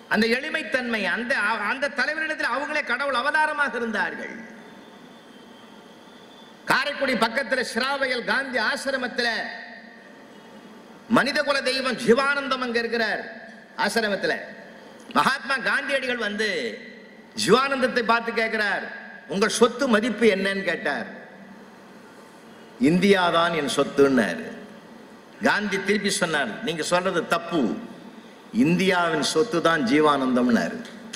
அந்த எளிமைத்தன்மை அந்த அந்த தலைவரிடத்தில் அவங்களே கடவுள் அவதாரமாக இருந்தார்கள் காரைக்குடி பக்கத்தில் ஸ்ராவையல் காந்தி ஆசிரமத்தில் மனித குல தெய்வம் ஜீவானந்தம் அங்க இருக்கிறார் ஆசிரமத்தில் மகாத்மா காந்தியடிகள் வந்து ஜீவானந்தத்தை பார்த்து கேட்கிறார் உங்கள் சொத்து மதிப்பு என்னன்னு கேட்டார் இந்தியா தான் என் சொத்துன்னார் காந்தி திருப்பி சொன்னார் நீங்க சொல்றது தப்பு இந்தியாவின் சொத்து தான் ஜீவானந்தம்னாரு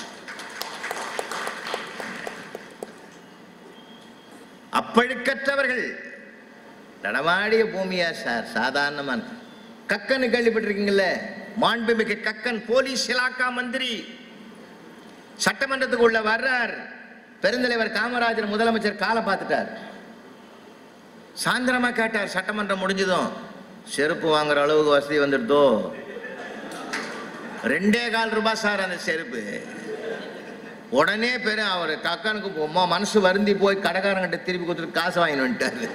அப்பழுக்கற்றவர்கள் நடமாடிய பூமியா சார் சாதாரணமான கக்கன்னு கேள்விப்பட்டிருக்கீங்கல்ல மாண்புமிகு கக்கன் போலீஸ் இலாக்கா மந்திரி சட்டமன்றத்துக்கு உள்ள வர்றார் பெருந்தலைவர் காமராஜர் முதலமைச்சர் காலை பார்த்துட்டார் சாயந்தரமா கேட்டார் சட்டமன்றம் முடிஞ்சதும் செருப்பு வாங்குற அளவுக்கு வசதி வந்துடுதோ ரெண்டே கால் ரூபாய் சார் அந்த செருப்பு உடனே பேரு அவர் கக்கனுக்கு பொம்மா மனசு வருந்தி போய் கடைக்காரங்கிட்ட திருப்பி கொடுத்துட்டு காசு வாங்கிட்டு வந்துட்டாரு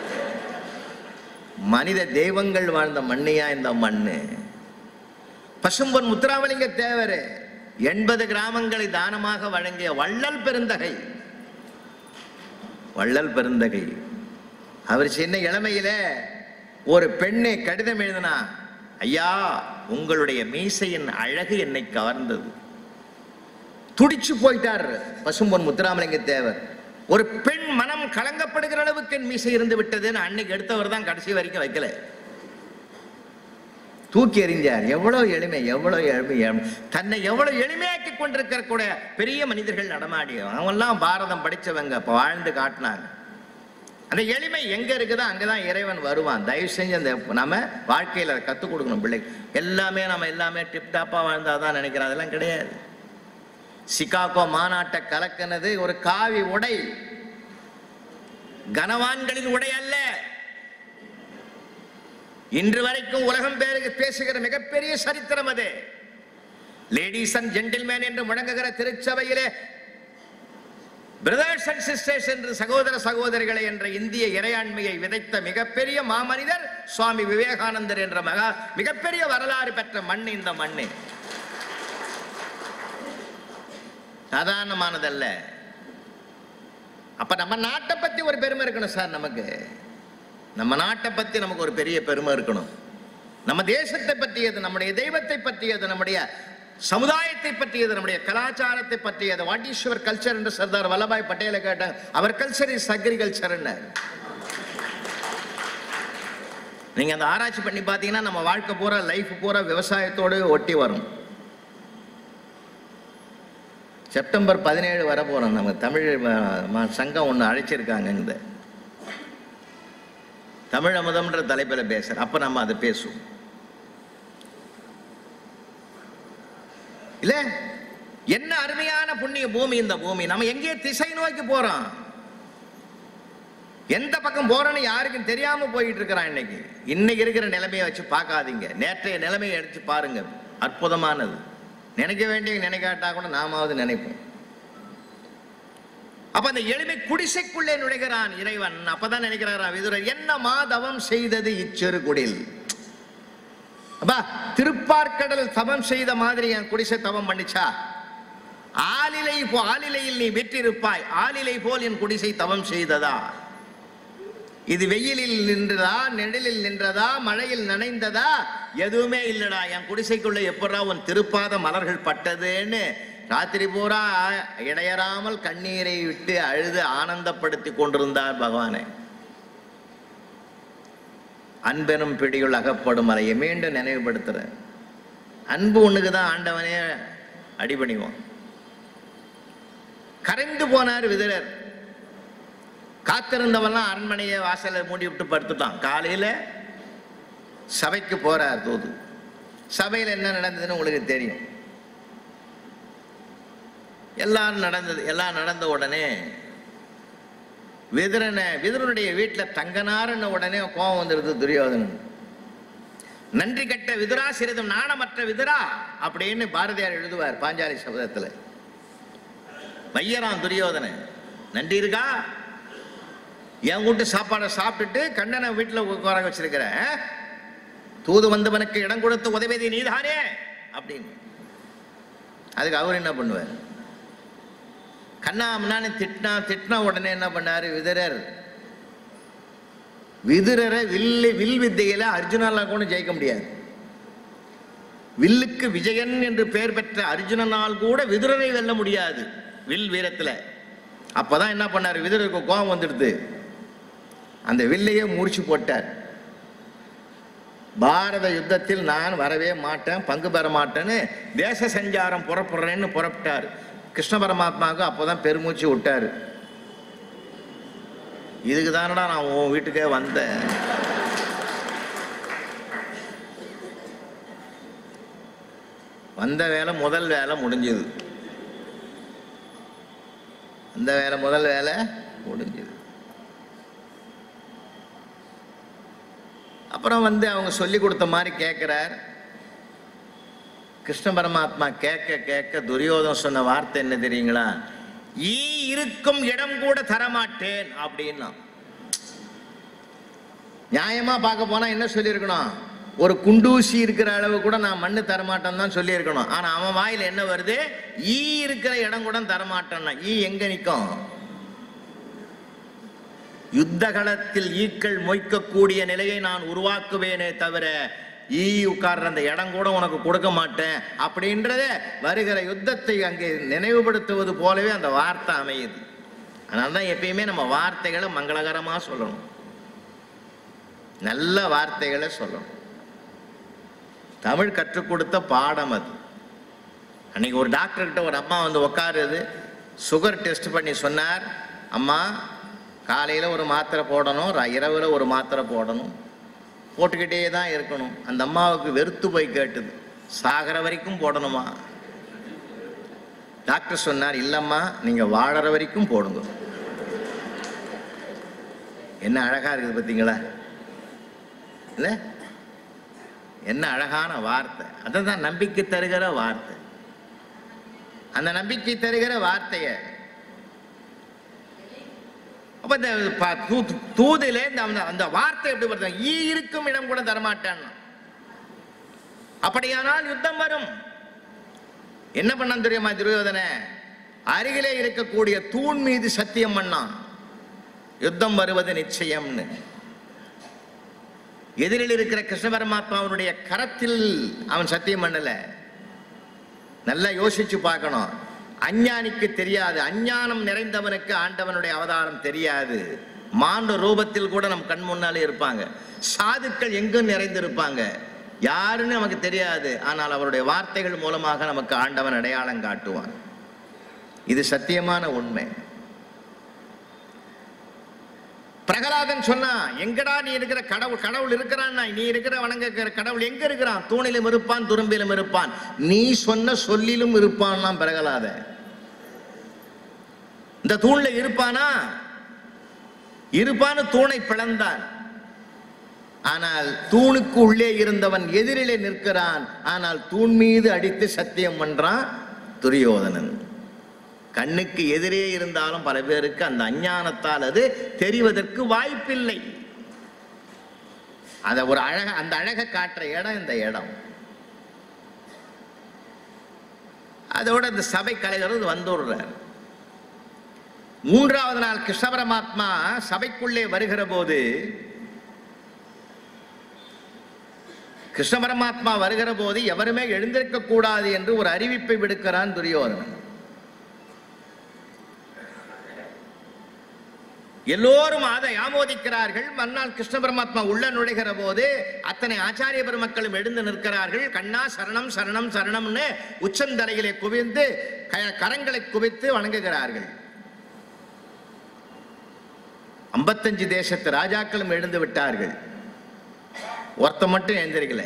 மனித தெய்வங்கள் வாழ்ந்த மண்ணையா இந்த மண்ணு பசும்பொன் முத்துராமலிங்க தேவர் எண்பது கிராமங்களை தானமாக வழங்கிய வள்ளல் பெருந்தகை வள்ளல் பெருந்தகை அவர் சின்ன இளமையில ஒரு பெண்ணை கடிதம் எழுதினா ஐயா உங்களுடைய மீசையின் அழகு என்னை கவர்ந்தது துடிச்சு போயிட்டார் பசும்பொன் முத்துராமலிங்க தேவர் ஒரு பெண் மனம் கலங்கப்படுகிற அளவுக்கு என் மீசை இருந்து விட்டதுன்னு அன்னைக்கு எடுத்தவர் தான் கடைசி வரைக்கும் வைக்கல தூக்கி எறிஞ்சார் எவ்வளவு எளிமை எவ்வளவு எளிமை எளிமை. தன்னை எவ்வளவு எளிமையாக்கி கொண்டிருக்கிற கூட பெரிய மனிதர்கள் நடமாடி அவங்கெல்லாம் பாரதம் படிச்சவங்க இப்ப வாழ்ந்து காட்டினாங்க அந்த எளிமை எங்க இருக்குதோ அங்கதான் இறைவன் வருவான் தயவு செஞ்சு அந்த நம்ம வாழ்க்கையில அதை கத்துக் கொடுக்கணும் பிள்ளை எல்லாமே நம்ம எல்லாமே டிப் டாப்பா வாழ்ந்தாதான் நினைக்கிறோம் அதெல்லாம் கிடையாது சிகாகோ மாநாட்டை கலக்கினது ஒரு காவி உடை கனவான்களின் உடை அல்ல இன்று வரைக்கும் உலகம் பேருக்கு பேசுகிற மிகப்பெரிய சரித்திரம் அது லேடிஸ் அண்ட் ஜென்டில்மேன் என்று முழங்குகிற திருச்சபையிலே பிரதர்ஸ் அண்ட் சிஸ்டர்ஸ் என்று சகோதர சகோதரிகளை என்ற இந்திய இறையாண்மையை விதைத்த மிகப்பெரிய மாமனிதர் சுவாமி விவேகானந்தர் என்ற மகா மிகப்பெரிய வரலாறு பெற்ற மண் இந்த மண்ணு சாதாரணமானதல்ல அப்ப நம்ம நாட்டை பத்தி ஒரு பெருமை இருக்கணும் சார் நமக்கு நம்ம நாட்டை பத்தி நமக்கு ஒரு பெரிய பெருமை இருக்கணும் நம்ம தேசத்தை பற்றியது நம்முடைய தெய்வத்தை பற்றியது நம்முடைய சமுதாயத்தை பற்றியது நம்முடைய கலாச்சாரத்தை பற்றியது வாட் இஸ் யுவர் கல்ச்சர் என்று சர்தார் வல்லபாய் பட்டேலை கேட்டாங்க அவர் கல்ச்சர் இஸ் அக்ரிகல்ச்சர் நீங்க அந்த ஆராய்ச்சி பண்ணி பார்த்தீங்கன்னா நம்ம வாழ்க்கை பூரா லைஃப் பூரா விவசாயத்தோடு ஒட்டி வரும் செப்டம்பர் பதினேழு வர போறோம் நம்ம தமிழ் ம- ம- சங்கம் ஒன்று அழைச்சிருக்காங்க இந்த தமிழ் அமுதம்ன்ற தலைப்பில் பேசுற அப்ப நம்ம அதை பேசுவோம் இல்ல என்ன அருமையான புண்ணிய பூமி இந்த பூமி நம்ம எங்கே திசை நோக்கி போறோம் எந்த பக்கம் போறோன்னு யாருக்கும் தெரியாம போயிட்டு இருக்கிறான் இன்னைக்கு இன்னைக்கு இருக்கிற நிலைமையை வச்சு பார்க்காதீங்க நேற்றைய நிலைமையை எடுத்து பாருங்க அற்புதமானது நினைக்க வேண்டிய நினைக்காட்டா கூட நாமாவது நினைப்போம் அப்ப அந்த எளிமை குடிசைக்குள்ளே நுழைகிறான் இறைவன் அப்பதான் நினைக்கிறாராம் விதுரர் என்ன மாதவம் செய்தது இச்சிறு குடில் அப்பா திருப்பார்க்கடல் தவம் செய்த மாதிரி என் குடிசை தவம் பண்ணிச்சா ஆலிலை போ ஆலிலையில் நீ வெற்றிருப்பாய் ஆலிலை போல் என் குடிசை தவம் செய்ததா இது வெயிலில் நின்றதா நெடிலில் நின்றதா மழையில் நனைந்ததா எதுவுமே இல்லடா என் குடிசைக்குள்ள எப்படா உன் திருப்பாத மலர்கள் பட்டதுன்னு ராத்திரி பூரா இடையறாமல் கண்ணீரை விட்டு அழுது ஆனந்தப்படுத்தி கொண்டிருந்தார் பகவானை அன்பெனும் பிடியுள் அகப்படும் அலையை மீண்டும் நினைவுபடுத்துறேன் அன்பு ஒண்ணுக்கு தான் ஆண்டவனே அடிபணிவோம் கரைந்து போனார் விதுரர் காத்திருந்தவெல்லாம் அரண்மனையை வாசலை மூடி விட்டு படுத்துட்டான் காலையில சபைக்கு போறார் தூது சபையில் என்ன நடந்ததுன்னு உங்களுக்கு தெரியும் எல்லாரும் நடந்தது எல்லாம் நடந்த உடனே விதுரனை விதுரனுடைய வீட்டில் தங்கனாருன்ன உடனே கோபம் வந்துடுது துரியோதனன் நன்றி கட்ட விதுரா சிறிதும் நாணமற்ற விதுரா அப்படின்னு பாரதியார் எழுதுவார் பாஞ்சாலி சபதத்தில் வையரான் துரியோதனன் நன்றி இருக்கா என் வீட்டு சாப்பாடை சாப்பிட்டுட்டு கண்ணனை வீட்டில் உட்கார வச்சிருக்கிற தூது வந்தவனுக்கு இடம் கொடுத்து உதவியது நீதானே அப்படின்னு அதுக்கு அவர் என்ன பண்ணுவார் கண்ணா அம்னான்னு திட்டினா திட்டினா உடனே என்ன பண்ணாரு விதுரர் விதுரரை வில்லு வில் வித்தையில அர்ஜுனால கூட ஜெயிக்க முடியாது வில்லுக்கு விஜயன் என்று பெயர் பெற்ற அர்ஜுனனால் கூட விதுரரை வெல்ல முடியாது வில் வீரத்துல அப்பதான் என்ன பண்ணாரு விதுரருக்கு கோபம் வந்துடுது அந்த வில்லையே முடிச்சு போட்டார் பாரத யுத்தத்தில் நான் வரவே மாட்டேன் பங்கு பெற மாட்டேன்னு தேச சஞ்சாரம் புறப்படுறேன்னு புறப்பட்டார் கிருஷ்ண பரமாத்மாவுக்கு அப்போதான் பெருமூச்சு விட்டார் இதுக்கு தானடா நான் உன் வீட்டுக்கே வந்தேன் வந்த வேலை முதல் வேலை முடிஞ்சது அந்த வேலை முதல் வேலை முடிஞ்சது அப்புறம் வந்து அவங்க சொல்லி கொடுத்த மாதிரி கேட்குறார் கிருஷ்ண பரமாத்மா கேட்க கேட்க துரியோதன் சொன்ன வார்த்தை என்ன தெரியுங்களா ஈ இருக்கும் இடம் கூட தரமாட்டேன் அப்படின்னா நியாயமா பார்க்க போனா என்ன சொல்லியிருக்கணும் ஒரு குண்டூசி இருக்கிற அளவு கூட நான் மண்ணு தரமாட்டேன்னு தான் சொல்லியிருக்கணும் ஆனா அவன் வாயில என்ன வருது ஈ இருக்கிற இடம் கூட தரமாட்டேன்னா ஈ எங்க நிற்கும் யுத்த களத்தில் ஈக்கள் மொய்க்கக்கூடிய நிலையை நான் உருவாக்குவேனே தவிர ஈ உட்கார்ற அந்த இடம் கூட உனக்கு கொடுக்க மாட்டேன் அப்படின்றத வருகிற யுத்தத்தை அங்கே நினைவுபடுத்துவது போலவே அந்த வார்த்தை அமையுது அதனால தான் எப்பயுமே நம்ம வார்த்தைகளை மங்களகரமா சொல்லணும் நல்ல வார்த்தைகளை சொல்லணும் தமிழ் கற்றுக் கொடுத்த பாடம் அது அன்னைக்கு ஒரு டாக்டர்கிட்ட ஒரு அம்மா வந்து உட்காருது சுகர் டெஸ்ட் பண்ணி சொன்னார் அம்மா காலையில் ஒரு மாத்திரை போடணும் ர- இரவுல ஒரு மாத்திரை போடணும் போட்டுக்கிட்டே தான் இருக்கணும் அந்த அம்மாவுக்கு வெறுத்து போய் கேட்டுது சாகிற வரைக்கும் போடணுமா டாக்டர் சொன்னார் இல்லம்மா நீங்க வாழற வரைக்கும் போடுங்க என்ன அழகா இருக்குது பார்த்தீங்களா இல்லை என்ன அழகான வார்த்தை அதுதான் நம்பிக்கை தருகிற வார்த்தை அந்த நம்பிக்கை தருகிற வார்த்தையை அப்ப இந்த ப- தூ- தூதிலே இந்த அந்த- அந்த வார்த்தை எப்படி வருது ஈ இருக்கும் இடம் கூட தரமாட்டான் அப்படியானால் யுத்தம் வரும் என்ன பண்ணான் தெரியுமா துரியோதன அருகிலே இருக்கக்கூடிய தூண் மீது சத்தியம் பண்ணான் யுத்தம் வருவது நிச்சயம்னு எதிரில் இருக்கிற கிருஷ்ண பரமாத்மாவுடைய கரத்தில் அவன் சத்தியம் பண்ணல நல்லா யோசிச்சு பார்க்கணும் அஞ்ஞானிக்கு தெரியாது அஞ்ஞானம் நிறைந்தவனுக்கு ஆண்டவனுடைய அவதாரம் தெரியாது மாண்ட ரூபத்தில் கூட நம் கண் முன்னாலே இருப்பாங்க சாதுக்கள் எங்கும் நிறைந்திருப்பாங்க யாருன்னு நமக்கு தெரியாது ஆனால் அவருடைய வார்த்தைகள் மூலமாக நமக்கு ஆண்டவன் அடையாளம் காட்டுவான் இது சத்தியமான உண்மை பிரகலாதன் சொன்னா எங்கடா நீ இருக்கிற கடவுள் கடவுள் இருக்கிறான்னா நீ இருக்கிற வணங்குகிற கடவுள் எங்க இருக்கிறான் தூணிலும் இருப்பான் துரும்பிலும் இருப்பான் நீ சொன்ன சொல்லிலும் இருப்பான்னா பிரகலாதன் இந்த தூண்ல இருப்பானா இருப்பான்னு தூணை பிளந்தான் ஆனால் தூணுக்கு உள்ளே இருந்தவன் எதிரிலே நிற்கிறான் ஆனால் தூண் மீது அடித்து சத்தியம் பண்றான் துரியோதனன் கண்ணுக்கு எதிரே இருந்தாலும் பல பேருக்கு அந்த அஞ்ஞானத்தால் அது தெரிவதற்கு வாய்ப்பில்லை அத ஒரு அழக அந்த அழகை காட்டுற இடம் இந்த இடம் அதோட இந்த சபை கலைஞர் வந்துடுறார் மூன்றாவது நாள் கிருஷ்ண பரமாத்மா சபைக்குள்ளே வருகிற போது கிருஷ்ண பரமாத்மா வருகிற போது எவருமே எழுந்திருக்க கூடாது என்று ஒரு அறிவிப்பை விடுக்கிறான் துரியோதனன் எல்லோரும் அதை ஆமோதிக்கிறார்கள் மறுநாள் கிருஷ்ண பரமாத்மா உள்ள நுழைகிற போது அத்தனை ஆச்சாரிய பெருமக்களும் எழுந்து நிற்கிறார்கள் கண்ணா சரணம் சரணம் சரணம்னு உச்சந்தலையிலே குவிந்து க- கரங்களை குவித்து வணங்குகிறார்கள் ஐம்பத்தஞ்சு தேசத்து ராஜாக்களும் எழுந்து விட்டார்கள் ஒருத்த மட்டும் எழுந்திருக்கல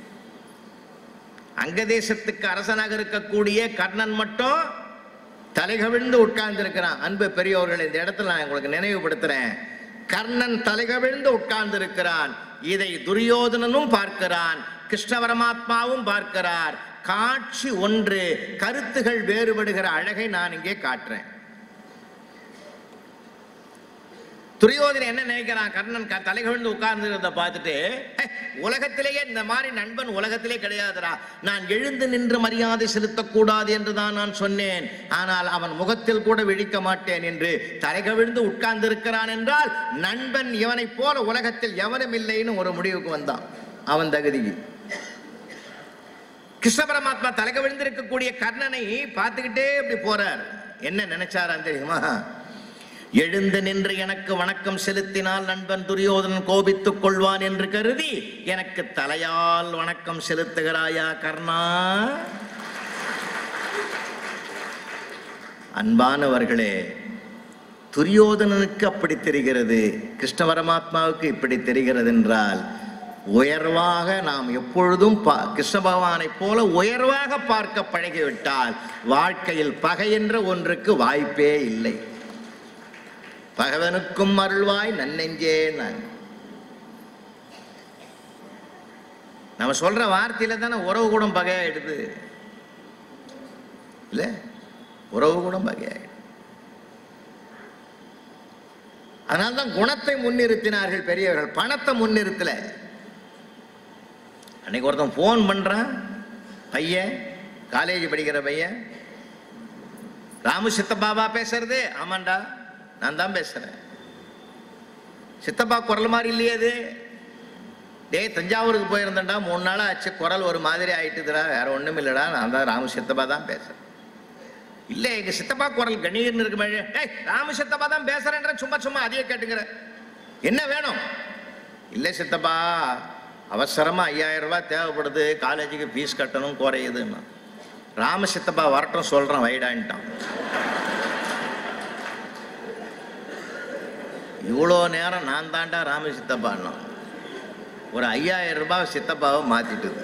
அங்க தேசத்துக்கு அரசனாக இருக்கக்கூடிய கர்ணன் மட்டும் தலைகவிழ்ந்து உட்கார்ந்து இருக்கிறான் அன்பு பெரியோர்கள் இந்த இடத்துல நான் உங்களுக்கு நினைவுபடுத்துறேன் கர்ணன் தலைகவிழ்ந்து உட்கார்ந்து இருக்கிறான் இதை துரியோதனனும் பார்க்கிறான் கிருஷ்ண பரமாத்மாவும் பார்க்கிறார் காட்சி ஒன்று கருத்துகள் வேறுபடுகிற அழகை நான் இங்கே காட்டுறேன் துரியோதனை என்ன நினைக்கிறான் கர்ணன் க- தலை கவிழ்ந்து உட்கார்ந்து பார்த்துட்டு "ஹே, உலகத்திலேயே இந்த மாதிரி நண்பன் உலகத்திலே கிடையாதுடா நான் எழுந்து நின்று மரியாதை செலுத்தக்கூடாது என்று தான் நான் சொன்னேன் ஆனால் அவன் முகத்தில் கூட விழிக்க மாட்டேன் என்று தலை கவிழ்ந்து உட்கார்ந்து இருக்கிறான் என்றால் நண்பன் இவனைப் போல உலகத்தில் எவனும் இல்லைன்னு ஒரு முடிவுக்கு வந்தான் அவன் தகுதிக்கு கிருஷ்ண பரமாத்மா தலை கவிழ்ந்து இருக்கக்கூடிய கர்ணனை பார்த்துக்கிட்டே இப்படி போறார் என்ன நினைச்சாராம் தெரியுமா எழுந்து நின்று எனக்கு வணக்கம் செலுத்தினால் நண்பன் துரியோதனன் கோபித்துக் கொள்வான் என்று கருதி எனக்கு தலையால் வணக்கம் செலுத்துகிறாயா கர்ணா அன்பானவர்களே துரியோதனனுக்கு அப்படி தெரிகிறது கிருஷ்ண பரமாத்மாவுக்கு இப்படி தெரிகிறது என்றால் உயர்வாக நாம் எப்பொழுதும் பா- கிருஷ்ண பகவானைப் போல உயர்வாக பார்க்க பழகிவிட்டால் வாழ்க்கையில் பகை என்ற ஒன்றுக்கு வாய்ப்பே இல்லை பகவனுக்கும் அருள்வாய் நன்னெஞ்சே நான் நம்ம சொல்ற வார்த்தையில தானே உறவு கூட பகையாயிடுது இல்ல உறவு கூட பகையாயிடுது அதனால்தான் குணத்தை முன்னிறுத்தினார்கள் பெரியவர்கள் பணத்தை முன்னிறுத்தல அன்னைக்கு ஒருத்தன் ஃபோன் பண்றான் பையன் காலேஜ் படிக்கிற பையன் ராமு சித்தப்பாவா பேசுறது ஆமாண்டா நான் தான் பேசுறேன் சித்தப்பா குரல் மாதிரி இல்லையே அது டேய் தஞ்சாவூருக்கு போயிருந்தேன்டா மூணு நாள் ஆச்சு குரல் ஒரு மாதிரி ஆயிட்டுதுடா வேற ஒண்ணும் இல்லடா நான் தான் ராமு சித்தப்பா தான் பேசுறேன் இல்ல எங்க சித்தப்பா குரல் கணீர்னு இருக்கு மாதிரி டேய் ராமு சித்தப்பா தான் பேசுறேன்ற சும்மா சும்மா அதையே கேட்டுக்கிற என்ன வேணும் இல்ல சித்தப்பா அவசரமா ஐயாயிரம் ரூபாய் தேவைப்படுது காலேஜுக்கு ஃபீஸ் கட்டணும் குறையுதுன்னா ராம சித்தப்பா வரட்டும் சொல்றேன் வைடான்ட்டான் இவ்வளோ நேரம் நான் தாண்டா ராம சித்தப்பான்னா ஒரு ஐயாயிரம் ரூபாய் சித்தப்பாவை மாத்திட்டுது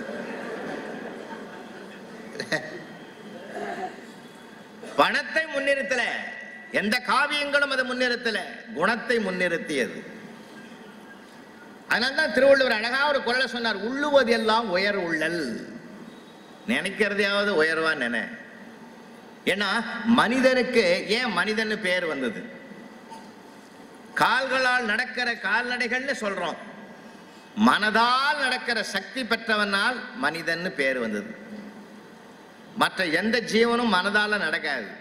பணத்தை முன்னிறுத்தல எந்த காவியங்களும் அதை முன்னிறுத்தல குணத்தை முன்னிறுத்தியது அதனால்தான் திருவள்ளுவர் அழகா ஒரு குரலை சொன்னார் உள்ளுவது எல்லாம் உயர் உள்ளல் நினைக்கிறதையாவது உயர்வா நினை ஏன்னா மனிதனுக்கு ஏன் மனிதன்னு பேர் வந்தது கால்களால் நடக்கிற கால்நடைகள்னு சொல்றோம் மனதால் நடக்கிற சக்தி பெற்றவனால் மனிதன்னு பேர் வந்தது மற்ற எந்த ஜீவனும் மனதால நடக்காது